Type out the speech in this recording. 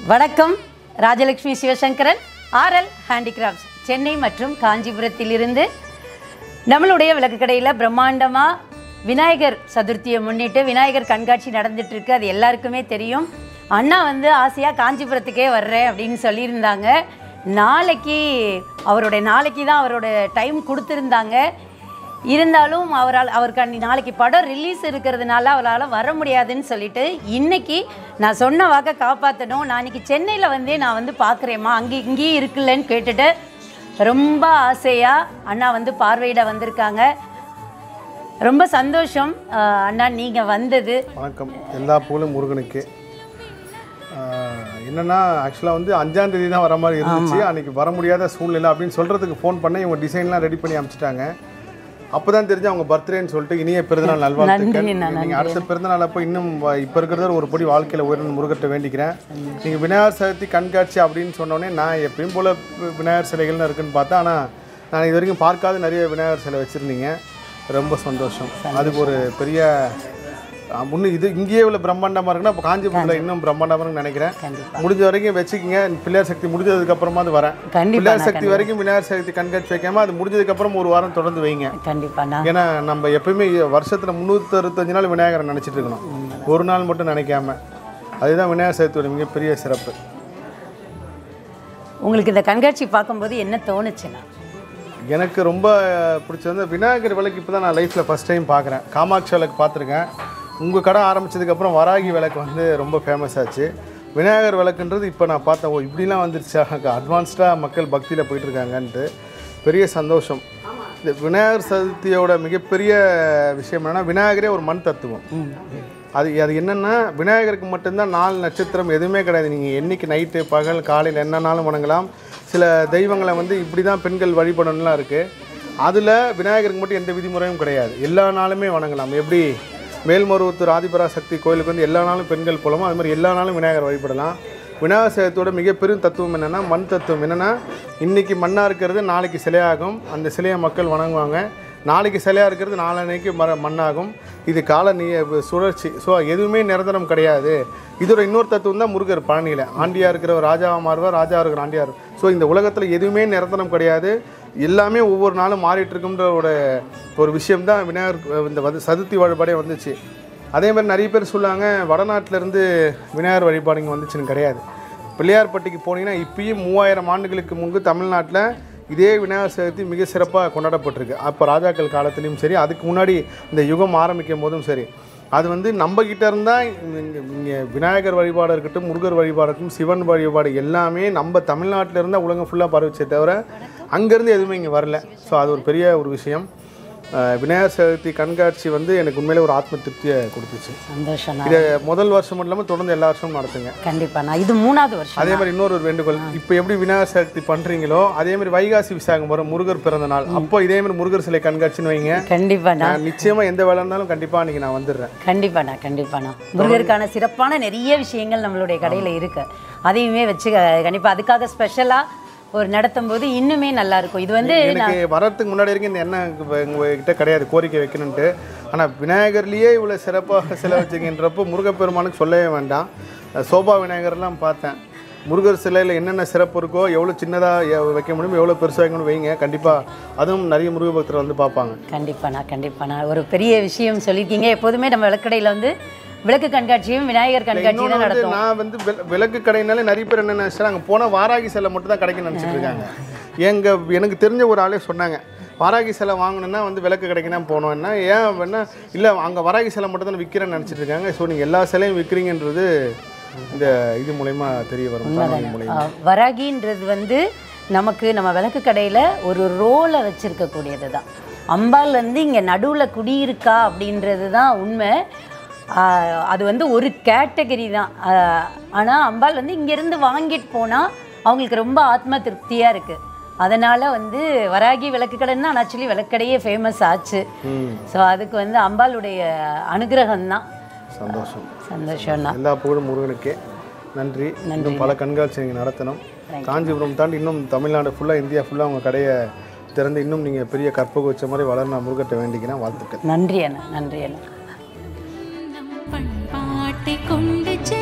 வணக்கம் Rajalakshmi Sivasankaran RL handicrafts Chennai மற்றும் காஞ்சிபுரத்திலிருந்து நம்மளுடைய விளக்கு கடையில் பிரம்மாண்டமாக விநாயகர் சதுர்த்தியை முன்னிட்டு விநாயகர் கண்காட்சி நடந்துட்டு இருக்கு அது எல்லாருக்குமே தெரியும் அண்ணா வந்து ஆசையாக காஞ்சிபுரத்துக்கே வர்றேன் அப்படின்னு சொல்லியிருந்தாங்க நாளைக்கு அவருடைய நாளைக்கு தான் அவரோட டைம் கொடுத்துருந்தாங்க இருந்தாலும் அவரால் அவருக்கு அன்னி நாளைக்கு படம் ரிலீஸ் இருக்கிறதுனால அவரால் வர முடியாதுன்னு சொல்லிட்டு இன்னைக்கு நான் சொன்ன வாக்கை காப்பாற்றணும் நான் இன்னைக்கு சென்னையில் வந்தே நான் வந்து பார்க்குறேம்மா அங்கே இங்கேயும் இருக்குல்லன்னு கேட்டுட்டு ரொம்ப ஆசையாக அண்ணா வந்து பார்வையிட வந்திருக்காங்க ரொம்ப சந்தோஷம் அஹ் அண்ணா நீங்கள் வந்தது வணக்கம் எல்லா புகழும் முருகனுக்கு ஆஹ் என்னன்னா ஆக்சுவலாக வந்து அஞ்சாம் தேதி தான் வர மாதிரி இருந்துச்சு அன்னைக்கு வர முடியாத சூழ்நிலை அப்படின்னு சொல்கிறதுக்கு ஃபோன் பண்ணி இவங்க டிசைன்லாம் ரெடி பண்ணி அனுப்பிச்சிட்டாங்க அப்போ தான் தெரிஞ்சு அவங்க பர்த்டேன்னு சொல்லிட்டு இனிய பிறந்தநாள் நல்வாழ்த்துக்கள் நன்றி, நான் நீங்கள் அடுத்த பிறந்தநாள் அப்போ இன்னும் வ- இப்போ இருக்கிறத ஒரு படி வாழ்க்கையில் உயர்ந்து முருகத்தை வேண்டிக்கிறேன் நீங்கள் விநாயகர் சதுர்த்தி கண்காட்சி அப்படின்னு சொன்னோடனே நான் எப்பயும் போல் விநாயகர் சிலைகள்னு இருக்குன்னு பார்த்தேன் ஆனால் நான் இது வரைக்கும் பார்க்காத நிறைய விநாயகர் சிலை வச்சுருந்தீங்க ரொம்ப சந்தோஷம் அதுக்கு ஒரு பெரிய முன்னும் இது இங்கேயே உள்ள பிரம்மாண்டமாக இருக்குன்னா இப்போ காஞ்சிபுரத்தில் இன்னும் பிரம்மாண்டமாக இருக்குன்னு நினைக்கிறேன் கண்டிப்பாக முடிஞ்ச வரைக்கும் வச்சுக்கிங்க பிள்ளையார் சக்தி முடிஞ்சதுக்கு அப்புறமா அது வரேன் கண்டிப்பாக பிள்ளையார் சக்தி வரைக்கும் விநாயகர் சக்தி கண்காட்சி வைக்காம அது முடிஞ்சதுக்கு அப்புறம் ஒரு வாரம் தொடர்ந்து வைங்க கண்டிப்பாண்ணா ஏன்னா நம்ம எப்பயுமே வருஷத்துல முந்நூற்றி அறுபத்தஞ்சு நாள் விநாயகரை நினைச்சிட்டு இருக்கணும் ஒரு நாள் மட்டும் நினைக்காம அதுதான் விநாயகர் சதுர்த்தியோட மிகப்பெரிய சிறப்பு உங்களுக்கு இந்த கண்காட்சி பார்க்கும்போது என்ன தோணுச்சுண்ணா எனக்கு ரொம்ப பிடிச்சது வந்து விநாயகர் விளக்கு இப்போ தான் நான் லைஃப்பில் ஃபஸ்ட் டைம் பார்க்குறேன் காமாட்சி விளக்கு பார்த்துருக்கேன் உங்கள் கடை ஆரம்பிச்சதுக்கப்புறம் வராகி விளக்கு வந்து ரொம்ப ஃபேமஸ் ஆச்சு விநாயகர் விளக்குன்றது இப்போ நான் பார்த்தேன் ஓ இப்படிலாம் வந்துருச்சா அட்வான்ஸ்டாக மக்கள் பக்தியில் போயிட்டுருக்காங்கன்ட்டு பெரிய சந்தோஷம் இந்த விநாயகர் சதுர்த்தியோட மிகப்பெரிய விஷயம் என்னென்னா விநாயகரே ஒரு மண் தத்துவம் அது அது என்னென்னா விநாயகருக்கு மட்டும்தான் நாலு நட்சத்திரம் எதுவுமே கிடையாது நீங்கள் என்னைக்கு நைட்டு பகல் காலையில் என்னன்னாலும் வணங்கலாம் சில தெய்வங்களை வந்து இப்படி தான் பெண்கள் வழிபடணும்லாம் இருக்குது அதில் விநாயகருக்கு மட்டும் எந்த விதிமுறையும் கிடையாது எல்லா நாளுமே வணங்கலாம் எப்படி மேல்மருவத்தூர் ஆதிபராசக்தி கோயிலுக்கு வந்து எல்லா நாளும் பெண்கள் போலமோ அது மாதிரி எல்லா நாளும் விநாயகர் வழிபடலாம் விநாயகர் சதுர்த்தியோட மிகப்பெரும் தத்துவம் என்னென்னா மண் தத்துவம் என்னென்னா இன்றைக்கி மண்ணாக இருக்கிறது நாளைக்கு சிலையாகும் அந்த சிலையை மக்கள் வணங்குவாங்க நாளைக்கு சிலையாக இருக்கிறது நாளன்னைக்கு மர மண்ணாகும் இது கால நீ சுழற்சி ஸோ எதுவுமே நிரந்தரம் கிடையாது இதோட இன்னொரு தத்துவம் தான் முருகர் பழனியில் ஆண்டியா இருக்கிறவர் ராஜாவாக மாறுவார் ராஜா இருக்கிற ஆண்டியார் ஸோ இந்த உலகத்தில் எதுவுமே நிரந்தரம் கிடையாது எல்லாமே ஒவ்வொரு நாளும் மாறிட்டு இருக்குன்ற ஒரு ஒரு விஷயம் தான் விநாயகர் இந்த வந்து சதுர்த்தி வழிபாடே வந்துச்சு அதே மாதிரி நிறைய பேர் சொல்லுவாங்க வடநாட்டிலேருந்து விநாயகர் வழிபாடு இங்கே வந்துச்சுன்னு கிடையாது பிள்ளையார்பட்டிக்கு போனீங்கன்னா இப்பயும் மூவாயிரம் ஆண்டுகளுக்கு முன்பு தமிழ்நாட்டில் இதே விநாயகர் சதுர்த்தி மிக சிறப்பாக கொண்டாடப்பட்டிருக்கு அப்போ ராஜாக்கள் காலத்துலேயும் சரி அதுக்கு முன்னாடி இந்த யுகம் ஆரம்பிக்கும் போதும் சரி அது வந்து நம்ம கிட்ட இருந்தால் இங்கே விநாயகர் வழிபாடு இருக்கட்டும் முருகர் வழிபாடு இருக்கட்டும் சிவன் வழிபாடு எல்லாமே நம்ம தமிழ்நாட்டில் இருந்தால் உலகம் ஃபுல்லாக பரவிச்சே தவிர அங்கேருந்து எதுவுமே இங்கே வரல ஸோ அது ஒரு பெரிய ஒரு விஷயம் அஹ் விநாயகர் சதுர்த்தி கண்காட்சி வந்து எனக்கு உண்மையிலே ஒரு ஆத்ம திருப்தியை கொடுத்துச்சு சந்தோஷம்ண்ணா இதை முதல் வருஷம் மட்டும் இல்லாமல் தொடர்ந்து எல்லா வருஷமும் நடத்துங்க கண்டிப்பாண்ணா இது மூணாவது வருஷம் அதே மாதிரி இன்னொரு ஒரு வேண்டுகோள் இப்போ எப்படி விநாயகர் சதுர்த்தி பண்ணுறீங்களோ அதே மாதிரி வைகாசி விசாகம் வரும் முருகர் பிறந்த நாள் அப்போ இதே மாதிரி முருகர் சிலை கண்காட்சின்னு வைங்க கண்டிப்பாண்ணா நான் நிச்சயமா எந்த வேலை இருந்தாலும் கண்டிப்பாக அன்றைக்கி நான் வந்துடுறேன் கண்டிப்பாண்ணா கண்டிப்பாண்ணா முருகருக்கான சிறப்பான நிறைய விஷயங்கள் நம்மளுடைய கடையில் இருக்கு அதையுமே வச்சு கண்டிப்பாக அதுக்காக ஸ்பெஷலாக ஒரு நடத்தும் போது இன்னுமே நல்லா இருக்கும் இது வந்து எனக்கு வர்றதுக்கு முன்னாடி வரைக்கும் இந்த எண்ணம் உங்ககிட்ட கிடையாது கோரிக்கை வைக்கணுன்ட்டு ஆனால் விநாயகர்லேயே இவ்வளோ சிறப்பாக சிலை வச்சுக்கின்றப்போ முருகப்பெருமானுக்கு சொல்லவே வேண்டாம் சோபா விநாயகர்லாம் பார்த்தேன் முருகர் சிலையில் என்னென்ன சிறப்பு இருக்கோ எவ்வளோ சின்னதாக வைக்க முடியும் எவ்வளோ பெருசாக வைக்கணும் வைங்க கண்டிப்பாக அதுவும் நிறைய முருக பக்தர் வந்து பார்ப்பாங்க கண்டிப்பாண்ணா கண்டிப்பாண்ணா ஒரு பெரிய விஷயம் சொல்லியிருக்கீங்க எப்போதுமே நம்ம விளக்கடையில் வந்து விளக்கு கண்காட்சியும் விநாயகர் கண்காட்சியும் இன்னொன்று தான் வந்து நடத்தும் நான் வந்து வில- விளக்கு கடைனாலே நிறைய பேர் என்ன நினைச்சாங்க அங்கே போனால் வாராகி சிலை மட்டும் தான் கிடைக்குன்னு நினச்சிட்டு இருக்காங்க எங்க எனக்கு தெரிஞ்ச ஒரு ஆளே சொன்னாங்க வாராகி சிலை வாங்கணும்னா வந்து விளக்கு கடைக்கு தான் போனோம்னா ஏன் வேணா இல்லை அங்கே வராகி சிலை மட்டும் தான் விற்கிறேன்னு நினச்சிட்டு இருக்காங்க ஸோ நீங்கள் எல்லா சிலையும் விற்கிறீங்கன்றது இந்த இது மூலயமா தெரிய வரும் காணொளி மூலயமா ஆஹ் வராகின்றது வந்து நமக்கு நம்ம விளக்கு கடையில் ஒரு ரோலை வச்சுருக்கக்கூடியது தான் அம்பாள் வந்து இங்கே நடுவில் குடியிருக்கா அப்படின்றது தான் உண்மை ஆஹ் அது வந்து ஒரு கேட்டகரி தான் ஆனால் அம்பாள் வந்து இங்கேருந்து வாங்கிட்டு போனால் அவங்களுக்கு ரொம்ப ஆத்ம திருப்தியாக இருக்குது அதனால் வந்து வராகி விளக்கு கடைன்னு தான் ஆக்சுவலி விளக்கடையே ஃபேமஸ் ஆச்சு ஸோ அதுக்கு வந்து அம்பாளுடைய அனுகிரகம் தான் சந்தோஷம் சந்தோஷம்னா எல்லா புகழும் முருகனுக்கே நன்றி இன்னும் பல கண்காட்சி நீங்கள் நடத்தணும் காஞ்சிபுரம் தாண்டி இன்னும் தமிழ்நாடு ஃபுல்லாக இந்தியா ஃபுல்லாக உங்கள் கடையை திறந்து இன்னும் நீங்கள் பெரிய கற்பக வச்ச மாதிரி வளர நான் முருகத்தை வேண்டிக்கிறேன் வாழ்த்துக்கள் நன்றி அண்ணா நன்றி அண்ணா நம் பண்பாட்டை கொண்டு செல்